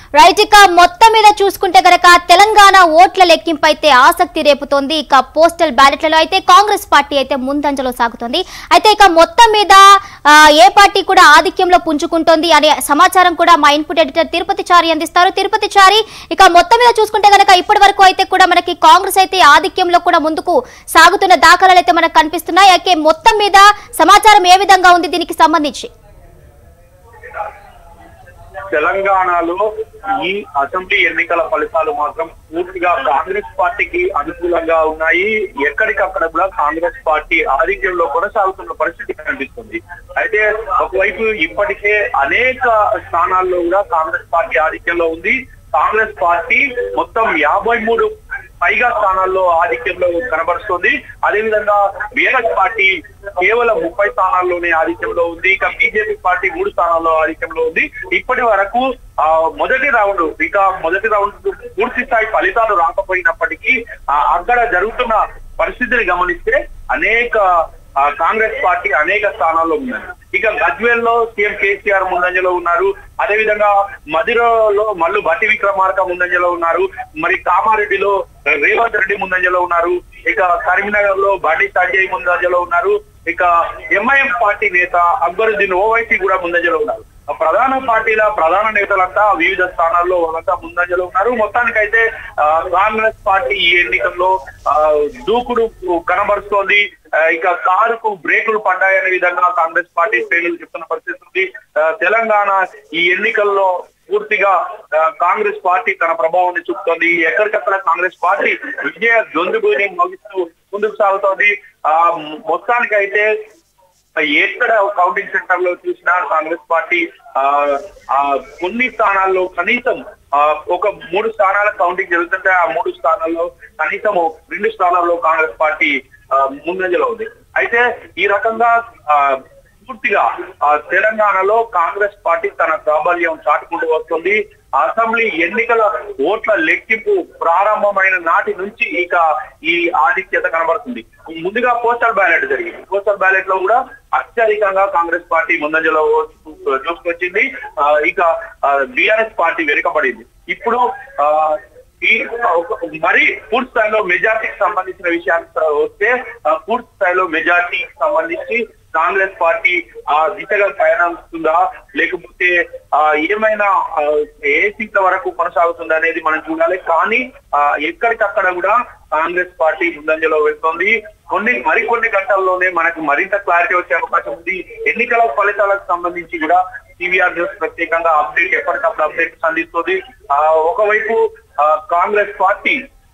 right ఇక మొత్తం మీద చూసుకుంటే గనక తెలంగాణ ఓట్ల లెక్కింపు అయితే ఆసక్తి రేపుతోంది ఇక పోస్టల్ బ్యాలెట్లలో అయితే కాంగ్రెస్ పార్టీ అయితే ముందంజలో సాగుతోంది అయితే ఇక మొత్తం మీద ఆ, ఏ పార్టీ కూడా ఆధిక్యంలో పుంజుకుంటోంది అనే సమాచారం కూడా మా ఇన్పుట్ ఎడిటర్ తిరుపతి చారి అందిస్తారు తిరుపతి చారి ఇక మొత్తం మీద చూసుకుంటే గనక ఇప్పటి వరకు అయితే కూడా మనకి కాంగ్రెస్ అయితే ఆధిక్యంలో కూడా ముందుకు సాగుతున్న దాఖలాలు అయితే మనకు కనిపిస్తున్నాయి అయితే మొత్తం మీద సమాచారం ఏ విధంగా ఉంది దీనికి సంబంధించి తెలంగాణలో ఈ అసెంబ్లీ ఎన్నికల ఫలితాలు మాత్రం పూర్తిగా కాంగ్రెస్ పార్టీకి అనుకూలంగా ఉన్నాయి ఎక్కడికక్కడ కూడా కాంగ్రెస్ పార్టీ ఆధిక్యంలో కొనసాగుతున్న పరిస్థితి కనిపిస్తుంది అయితే ఒకవైపు ఇప్పటికే అనేక స్థానాల్లో కూడా కాంగ్రెస్ పార్టీ ఆధిక్యంలో ఉంది కాంగ్రెస్ పార్టీ మొత్తం యాభై మూడు పైగా స్థానాల్లో ఆధిక్యంలో కనబరుస్తుంది అదేవిధంగా బీఆర్ఎస్ పార్టీ కేవలం ముప్పై స్థానాల్లోనే ఆధిక్యంలో ఉంది ఇక బీజేపీ పార్టీ మూడు స్థానాల్లో ఆధిక్యంలో ఉంది ఇప్పటి వరకు ఆ మొదటి రౌండ్ ఇక మొదటి రౌండ్ పూర్తి స్థాయి ఫలితాలు రాకపోయినప్పటికీ ఆ, అక్కడ జరుగుతున్న పరిస్థితిని గమనిస్తే అనేక ఆ, కాంగ్రెస్ పార్టీ అనేక స్థానాల్లో ఉన్నారు ఇక గజ్వేల్ లో సీఎం కేసీఆర్ ముందంజలో ఉన్నారు అదేవిధంగా మధిరలో మల్లు బట్టి విక్రమార్క ముందంజలో ఉన్నారు మరి కామారెడ్డిలో రేవంత్ రెడ్డి ముందంజలో ఉన్నారు ఇక కరీంనగర్ లో బండి సంజయ్ ముందంజలో ఉన్నారు ఇక ఎంఐఎం పార్టీ నేత అక్బరుద్దీన్ ఓవైసీ కూడా ముందంజలో ఉన్నారు ఆ ప్రధాన పార్టీల ప్రధాన నేతలంతా వివిధ స్థానాల్లో వాళ్ళంతా ముందంజలో ఉన్నారు మొత్తానికైతే ఆ, కాంగ్రెస్ పార్టీ ఈ ఎన్నికల్లో ఆ, దూకుడు కనబరుస్తోంది ఆ, ఇక కారుకు బ్రేకులు పడ్డాయనే విధంగా కాంగ్రెస్ పార్టీ శ్రేణులు చెప్తున్న పరిస్థితి ఉంది ఆ, తెలంగాణ ఈ ఎన్నికల్లో పూర్తిగా ఆ, కాంగ్రెస్ పార్టీ తన ప్రభావాన్ని చూపుతోంది ఎక్కడికక్కడ కాంగ్రెస్ పార్టీ విజయ గొంతుగుని మోగిస్తూ ముందుకు సాగుతోంది ఆ మొత్తానికైతే ఎక్కడ కౌంటింగ్ సెంటర్ లో చూసినా కాంగ్రెస్ పార్టీ ఆ ఆ కొన్ని స్థానాల్లో కనీసం ఆ ఒక మూడు స్థానాల కౌంటింగ్ జరుగుతుంటే ఆ మూడు స్థానాల్లో కనీసం రెండు స్థానాల్లో కాంగ్రెస్ పార్టీ ఆ, ముందంజలో ఉంది అయితే ఈ రకంగా ఆ పూర్తిగా ఆ తెలంగాణలో కాంగ్రెస్ పార్టీ తన ప్రాబల్యం చాటుకుంటూ వస్తుంది అసెంబ్లీ ఎన్నికల ఓట్ల లెక్కింపు ప్రారంభమైన నాటి నుంచి ఇక ఈ ఆధిక్యత కనబడుతుంది ముందుగా పోస్టల్ బ్యాలెట్ జరిగింది పోస్టల్ బ్యాలెట్ లో కూడా అత్యధికంగా కాంగ్రెస్ పార్టీ ముందంజలో చూసుకొచ్చింది ఆ, ఇక బిఆర్ఎస్ పార్టీ వెనుకబడింది ఇప్పుడు ఆ ఈ ఒక- మరి పూర్తి స్థాయిలో మెజార్టీకి సంబంధించిన విషయానికి వస్తే ఆ, పూర్తి స్థాయిలో మెజార్టీకి సంబంధించి కాంగ్రెస్ పార్టీ ఆ దిశగా ప్రయాణిస్తుందా లేకపోతే ఆ ఏమైనా ఆ, ఏ సీట్ల వరకు కొనసాగుతుందా అనేది మనం చూడాలి కానీ ఆ ఎక్కడికక్కడ కూడా కాంగ్రెస్ పార్టీ ముందంజలో వెళ్తోంది కొన్ని మరికొన్ని గంటల్లోనే మనకు మరింత క్లారిటీ వచ్చే అవకాశం ఉంది ఎన్నికల ఫలితాలకు సంబంధించి కూడా టీవీఆర్ న్యూస్ ప్రత్యేకంగా అప్డేట్ ఎప్పటికప్పుడు అప్డేట్ అందిస్తుంది ఆ ఒకవైపు ఆ, కాంగ్రెస్ పార్టీ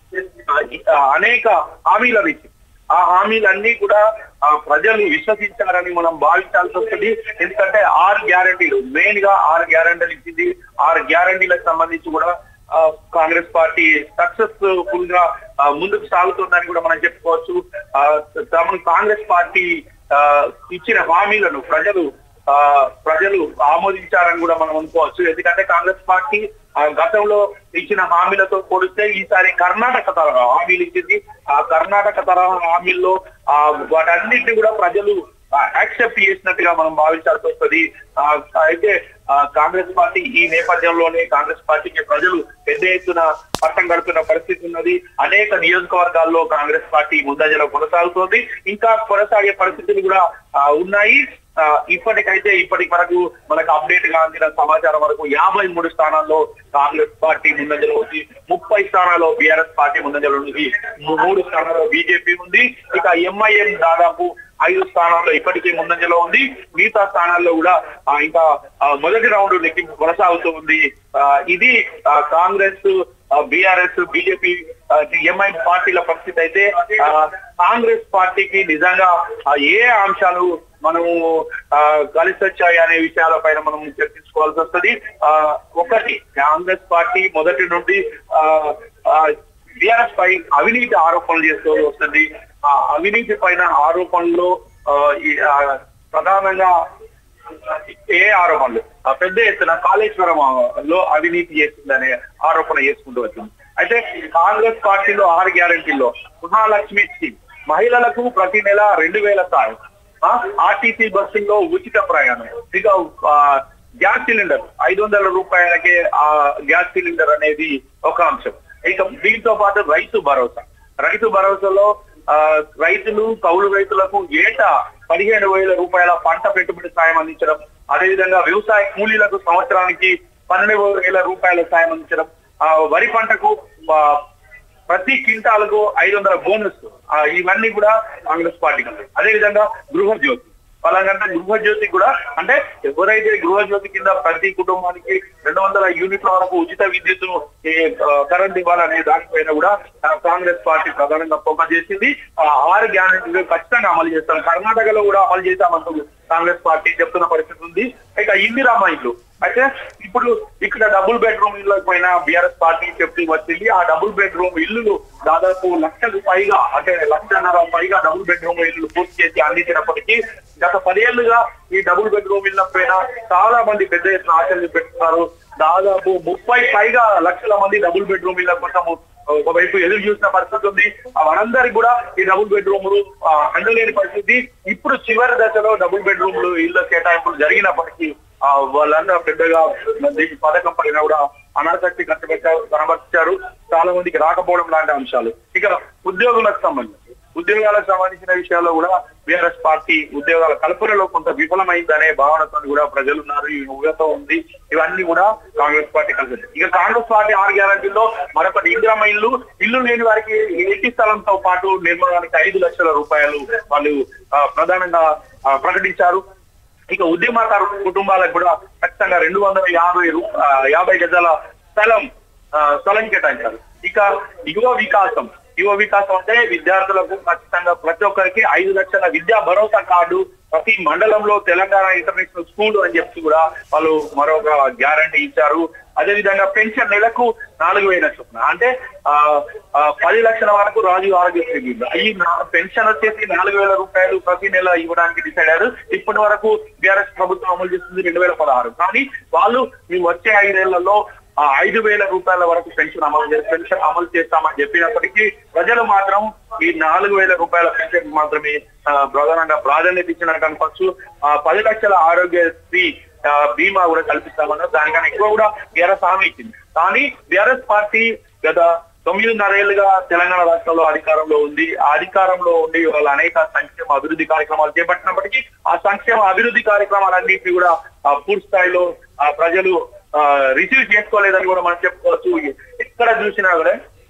ఆ, అనేక హామీలను ఇచ్చింది ఆ హామీలన్నీ కూడా ఆ, ప్రజలు విశ్వసించారని మనం భావించాల్సి వస్తుంది ఎందుకంటే ఆరు గ్యారంటీలు మెయిన్ గా ఆరు గ్యారంటీలు ఇచ్చింది ఆరు గ్యారంటీలకు సంబంధించి కూడా ఆ, కాంగ్రెస్ పార్టీ సక్సెస్ఫుల్ గా ఆ, ముందుకు సాగుతుందని కూడా మనం చెప్పుకోవచ్చు ఆ, తమను కాంగ్రెస్ పార్టీ ఆ, ఇచ్చిన హామీలను ప్రజలు ఆ ప్రజలు ఆమోదించారని కూడా మనం అనుకోవచ్చు ఎందుకంటే కాంగ్రెస్ పార్టీ ఆ గతంలో ఇచ్చిన హామీలతో పోలిస్తే ఈసారి కర్ణాటక తరహా హామీలు ఇచ్చింది ఆ కర్ణాటక తరహా హామీల్లో ఆ వాటన్నిటిని కూడా ప్రజలు యాక్సెప్ట్ చేసినట్టుగా మనం భావించాల్సి వస్తుంది ఆ, అయితే ఆ, కాంగ్రెస్ పార్టీ ఈ నేపథ్యంలోనే కాంగ్రెస్ పార్టీకి ప్రజలు పెద్ద ఎత్తున పట్టం గడుపుతున్న పరిస్థితి ఉన్నది అనేక నియోజకవర్గాల్లో కాంగ్రెస్ పార్టీ ముందంజలో కొనసాగుతోంది ఇంకా కొనసాగే పరిస్థితులు కూడా ఆ, ఉన్నాయి ఆ, ఇప్పటికైతే ఇప్పటి వరకు మనకు అప్డేట్ గా అందిన సమాచారం వరకు యాభై మూడు స్థానాల్లో కాంగ్రెస్ పార్టీ ముందంజలో ఉంది ముప్పై స్థానాల్లో బీఆర్ఎస్ పార్టీ ముందంజలో ఉంది మూ- మూడు స్థానాల్లో బీజేపీ ఉంది ఇక ఎంఐఎం దాదాపు ఐదు స్థానాల్లో ఇప్పటికే ముందంజలో ఉంది మిగతా స్థానాల్లో కూడా ఆ, ఇంకా ఆ, మొదటి రౌండ్ లెక్కింపు కొనసాగుతూ ఉంది ఆ, ఇది ఆ, కాంగ్రెస్ బీఆర్ఎస్ బీజేపీ ఎంఐ పార్టీల పరిస్థితి అయితే ఆ, కాంగ్రెస్ పార్టీకి నిజంగా ఆ, ఏ అంశాలు మనము ఆ, కలిసి వచ్చాయి అనే విషయాలపైన మనం చర్చించుకోవాల్సి వస్తుంది ఆ, ఒకటి కాంగ్రెస్ పార్టీ మొదటి నుండి ఆ, ఆ, బీఆర్ఎస్ పై అవినీతి ఆరోపణలు చేస్తూ వస్తుంది ఆ అవినీతి పైన ఆరోపణలు ఆ, ఈ, ఆ, ప్రధానంగా ఏ ఆరోపణలు ఆ పెద్ద ఎత్తున కాళేశ్వరం ఆ, లో అవినీతి చేసిందనే ఆరోపణ చేసుకుంటూ వచ్చింది అయితే కాంగ్రెస్ పార్టీలో ఆరు గ్యారంటీల్లో మహాలక్ష్మి స్కీమ్ మహిళలకు ప్రతి నెల రెండు వేల సాయం ఆర్టీసీ బస్సుల్లో ఉచిత ప్రయాణం ఇక ఆ, గ్యాస్ సిలిండర్ ఐదు వందల రూపాయలకే ఆ గ్యాస్ సిలిండర్ అనేది ఒక అంశం ఇక దీంతో పాటు రైతు భరోసా రైతు భరోసాలో ఆ, రైతులు కౌలు రైతులకు ఏటా పదిహేను వేల రూపాయల పంట పెట్టుబడి సాయం అందించడం అదేవిధంగా వ్యవసాయ కూలీలకు సంవత్సరానికి పన్నెండు వేల రూపాయల సాయం అందించడం ఆ, వరి పంటకు ఆ, ప్రతి క్వింటాలకు ఐదు వందల బోనస్ ఆ, ఇవన్నీ కూడా కాంగ్రెస్ పార్టీకి ఉన్నాయి అదేవిధంగా గృహజ్యోతి పలాగంటే గృహజ్యోతి కూడా అంటే ఎవరైతే గృహజ్యోతి కింద ప్రతి కుటుంబానికి రెండు వందల యూనిట్ల వరకు ఉచిత విద్యుత్ కరెంట్ ఇవ్వాలనే దానిపైన కూడా ఆ, కాంగ్రెస్ పార్టీ ప్రధానంగా ఫోకస్ చేసింది ఆ ఆరు గ్యారెంటీలు ఖచ్చితంగా అమలు చేస్తాం కర్ణాటకలో కూడా అమలు చేశామంటూ కాంగ్రెస్ పార్టీ చెప్తున్న పరిస్థితి ఉంది ఇక ఇందిరామ ఇల్లు అయితే ఇప్పుడు ఇక్కడ డబుల్ బెడ్రూమ్ ఇళ్ళ పైన బిఆర్ఎస్ పార్టీ చెప్పి వచ్చింది ఆ డబుల్ బెడ్రూమ్ ఇల్లులు దాదాపు లక్షకు పైగా అంటే లక్షన్నర పైగా డబుల్ బెడ్రూమ్ ఇల్లు పూర్తి చేసి అందించినప్పటికీ గత పదేళ్లుగా ఈ డబుల్ బెడ్రూమ్ ఇళ్ల పైన చాలా మంది పెద్ద ఎత్తున ఆశలు పెట్టున్నారు దాదాపు ముప్పై పైగా లక్షల మంది డబుల్ బెడ్రూమ్ ఇళ్ల కోసము ఒకవైపు ఎదురు చూసిన పరిస్థితి ఉంది ఆ వారందరికి కూడా ఈ డబుల్ బెడ్రూమ్లు ఆ, అందలేని పరిస్థితి ఇప్పుడు చివరి దశలో డబుల్ బెడ్రూమ్లు ఇళ్ల కేటాయింపులు జరిగినప్పటికీ ఆ వాళ్ళందరూ పెద్దగా దీని పథకం పైన కూడా అనాసక్తి కట్టబెట్టారు కనబర్చారు చాలా మందికి రాకపోవడం లాంటి అంశాలు ఇక ఉద్యోగులకు సంబంధించి ఉద్యోగాలకు సంబంధించిన విషయాల్లో కూడా బీఆర్ఎస్ పార్టీ ఉద్యోగాల కల్పనలో కొంత విఫలమైందనే భావనతో కూడా ప్రజలు ఉన్నారు ఈ ఊహతో ఉంది ఇవన్నీ కూడా కాంగ్రెస్ పార్టీ కలిసి ఇక కాంగ్రెస్ పార్టీ ఆరు గ్యారంటీల్లో మరొకటి ఇందిరమ్మ ఇల్లు ఇల్లు లేని వారికి ఇంటి స్థలంతో పాటు నిర్మాణానికి ఐదు లక్షల రూపాయలు వాళ్ళు ఆ, ప్రధానంగా ఆ, ప్రకటించారు ఇక ఉద్యమకారు కుటుంబాలకు కూడా ఖచ్చితంగా రెండు వందల యాభై రూ- ఆ, యాభై గజాల స్థలం ఆ, స్థలం కేటాయించారు ఇక యువ వికాసం యువ వికాసం అంటే విద్యార్థులకు ఖచ్చితంగా ప్రతి ఒక్కరికి ఐదు లక్షల విద్యా భరోసా కార్డు ప్రతి మండలంలో తెలంగాణ ఇంటర్నేషనల్ స్కూల్ అని చెప్పి కూడా వాళ్ళు మరొక గ్యారంటీ ఇచ్చారు అదేవిధంగా పెన్షన్ నెలకు నాలుగు వేల చొప్పున అంటే ఆ ఆ, పది లక్షల వరకు రాజు ఆరోగ్యశ్రీ బిల్లు ఈ నా- పెన్షన్ వచ్చేసి నాలుగు వేల రూపాయలు ప్రతి నెల ఇవ్వడానికి డిసైడ్ అయ్యారు ఇప్పటి వరకు బీఆర్ఎస్ ప్రభుత్వం అమలు చేస్తుంది రెండు వేల పదహారు కానీ వాళ్ళు మేము వచ్చే ఐదేళ్లలో ఆ ఐదు వేల రూపాయల వరకు పెన్షన్ అమలు చేసి పెన్షన్ అమలు చేస్తామని చెప్పినప్పటికీ ప్రజలు మాత్రం ఈ నాలుగు వేల రూపాయల పెన్షన్ మాత్రమే ఆ, ప్రధానంగా ప్రాధాన్యత ఇచ్చినట్టు అనుకోవచ్చు ఆ పది లక్షల ఆరోగ్యశ్రీ ఆ, బీమా కూడా కల్పిస్తామన్నారు దానికన్నా ఎక్కువ కూడా బీఆర్ఎస్ హామీ ఇచ్చింది కానీ బీఆర్ఎస్ పార్టీ గత తొమ్మిదిన్నరేళ్లుగా తెలంగాణ రాష్ట్రంలో అధికారంలో ఉంది ఆ అధికారంలో ఉండి వాళ్ళు అనేక సంక్షేమ అభివృద్ధి కార్యక్రమాలు చేపట్టినప్పటికీ ఆ సంక్షేమ అభివృద్ధి కార్యక్రమాలన్నింటినీ కూడా ఆ, పూర్తి స్థాయిలో ఆ, ప్రజలు రిసీవ్ చేసుకోలేదని కూడా మనం చెప్పుకోవచ్చు ఎక్కడ చూసినా కూడా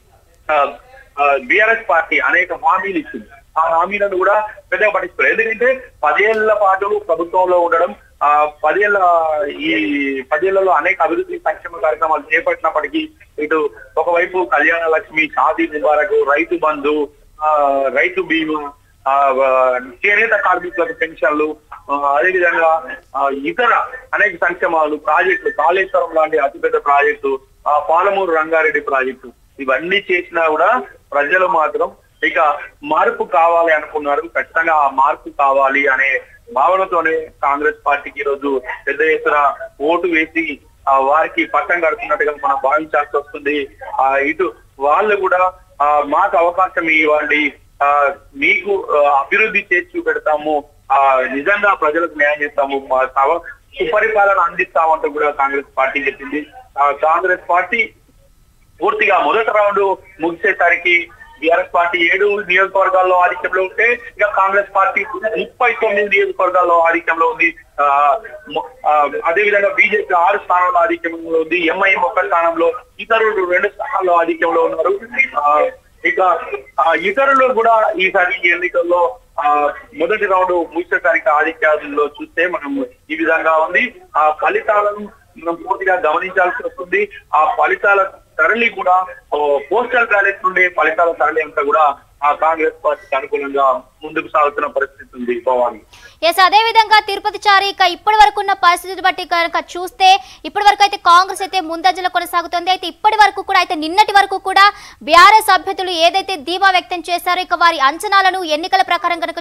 బిఆర్ఎస్ పార్టీ అనేక హామీలు ఇచ్చింది ఆ హామీలను కూడా పెద్దగా పట్టించుకోలేదు ఎందుకంటే పదేళ్ల పాటు ప్రభుత్వంలో ఉండడం ఆ పదేళ్ల ఈ పదేళ్లలో అనేక అభివృద్ధి సంక్షేమ కార్యక్రమాలు చేపట్టినప్పటికీ ఇటు ఒకవైపు కళ్యాణ లక్ష్మి షాదీ ముబారక్ రైతు బంధు ఆ రైతు బీమా ఆ ఆ, చేనేత కార్మికులకు పెన్షన్లు ఆ, అదేవిధంగా ఆ, ఇతర అనేక సంక్షేమాలు ప్రాజెక్టులు కాళేశ్వరం లాంటి అతిపెద్ద ప్రాజెక్టు ఆ పాలమూరు రంగారెడ్డి ప్రాజెక్టు ఇవన్నీ చేసినా కూడా ప్రజలు మాత్రం ఇక మార్పు కావాలి అనుకున్నారు ఖచ్చితంగా ఆ మార్పు కావాలి అనే భావనతోనే కాంగ్రెస్ పార్టీకి ఈ రోజు పెద్ద ఎత్తున ఓటు వేసి ఆ వారికి పట్టం కడుతున్నట్టుగా మనం భావించాల్సి వస్తుంది ఆ ఇటు వాళ్ళు కూడా ఆ మాకు అవకాశం ఇవ్వండి ఆ మీకు ఆ, అభివృద్ధి చేసి చూపెడతాము ఆ నిజంగా ప్రజలకు న్యాయం చేస్తాము మా సవ- సుపరిపాలన అందిస్తామంటూ కూడా కాంగ్రెస్ పార్టీ చెప్పింది ఆ కాంగ్రెస్ పార్టీ పూర్తిగా మొదటి రౌండ్ ముగిసేసరికి బీఆర్ఎస్ పార్టీ ఏడు నియోజకవర్గాల్లో ఆధిక్యంలో ఉంటే ఇక కాంగ్రెస్ పార్టీ ముప్పై తొమ్మిది నియోజకవర్గాల్లో ఆధిక్యంలో ఉంది ఆ, మ- ఆ, అదేవిధంగా బీజేపీ ఆరు స్థానాల్లో ఆధిక్యంలో ఉంది ఎంఐఎం ఒక్క స్థానంలో ఇతరులు రెండు స్థానాల్లో ఆధిక్యంలో ఉన్నారు ఆ, ఇక ఆ, ఇతరులు కూడా ఈసారి ఈ ఎన్నికల్లో ఆ మొదటి రౌండ్ ముగిసేసరికి ఆధిక్యాల్లో చూస్తే మనం ఈ విధంగా ఉంది ఆ ఫలితాలను మనం పూర్తిగా గమనించాల్సి వస్తుంది ఆ ఫలితాల సరళి కూడా ఓ పోస్టల్ బ్యాలెట్ నుండి ఫలితాల సరళి అంతా కూడా ఆ కాంగ్రెస్ పార్టీకి అనుకూలంగా ముందుకు సాగుతున్న పరిస్థితి ఉంది భవాని ఎస్ అదే విధంగా తిరుపతి చారి ఇక ఇప్పటి వరకు ఉన్న పరిస్థితి బట్టి కనుక చూస్తే ఇప్పటి వరకు అయితే కాంగ్రెస్ అయితే ముందంజలో కొనసాగుతుంది అయితే ఇప్పటి వరకు కూడా అయితే నిన్నటి వరకు కూడా బీఆర్ఎస్ అభ్యర్థులు ఏదైతే ధీమా వ్యక్తం చేశారో ఇక వారి అంచనాలను ఎన్నికల ప్రకారం కనుక